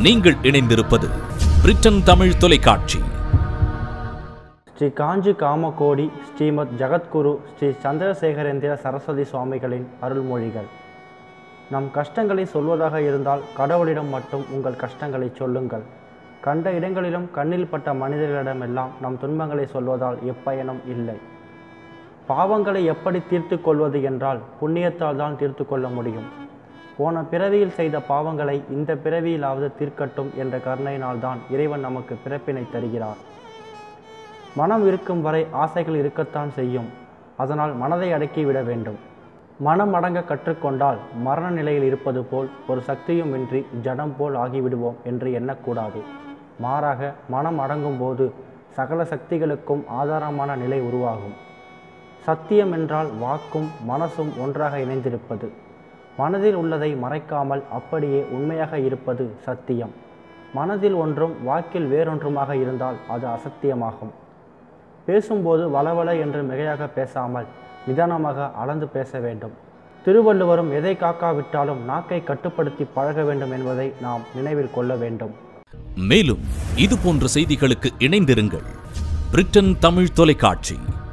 நீங்கள் இணைந்திருப்பது பிரிட்டன் தமிழ் தொலைக்காட்சி ஸ்ரீ காஞ்சி காமகோடி ஸ்ரீமத் ஜகத்குரு ஸ்ரீ சந்திரசேகரேந்திர சரஸ்வதி சுவாமிகளின் அருள்மொழிகள் நம் கஷ்டங்களை சொல்வதாக இருந்தால் கடவுளிடம் மட்டும் உங்கள் கஷ்டங்களை சொல்லுங்கள் கண்ட இடங்களிலும் கண்ணில் பட்ட மனிதர்களிடமெல்லாம் நம் துன்பங்களை சொல்வதால் எப்பயனும் இல்லை பாவங்களை எப்படி தீர்த்து கொள்வது என்றால் புண்ணியத்தால் தான் தீர்த்து கொள்ள முடியும் போன பிறவியில் செய்த பாவங்களை இந்த பிறவியிலாவது தீர்க்கட்டும் என்ற கருணையினால் தான் இறைவன் நமக்கு பிறப்பினை தருகிறார் மனம் இருக்கும் வரை ஆசைகள் இருக்கத்தான் செய்யும் அதனால் மனதை அடக்கிவிட வேண்டும் மனம் அடங்க கற்றுக்கொண்டால் மரண நிலையில் இருப்பது போல் ஒரு சக்தியும் இன்றி ஜடம் போல் ஆகிவிடுவோம் என்று எண்ணக்கூடாது மாறாக மனம் அடங்கும் போது சகல சக்திகளுக்கும் ஆதாரமான நிலை உருவாகும் சத்தியம் என்றால் வாக்கும் மனசும் ஒன்றாக இணைந்திருப்பது மனதில் உள்ளதை மறைக்காமல் அப்படியே உண்மையாக இருப்பது சத்தியம் மனதில் ஒன்றும் வாக்கில் வேறொன்றுமாக இருந்தால் அது அசத்தியமாகும் பேசும்போது வளவள என்று மிகையாக பேசாமல் நிதானமாக அளந்து பேச வேண்டும் திருவள்ளுவரும் எதை காக்காவிட்டாலும் நாக்கை கட்டுப்படுத்தி பழக வேண்டும் என்பதை நாம் நினைவில் கொள்ள வேண்டும் மேலும் இது போன்ற செய்திகளுக்கு இணைந்திருங்கள் பிரிட்டன் தமிழ் தொலைக்காட்சி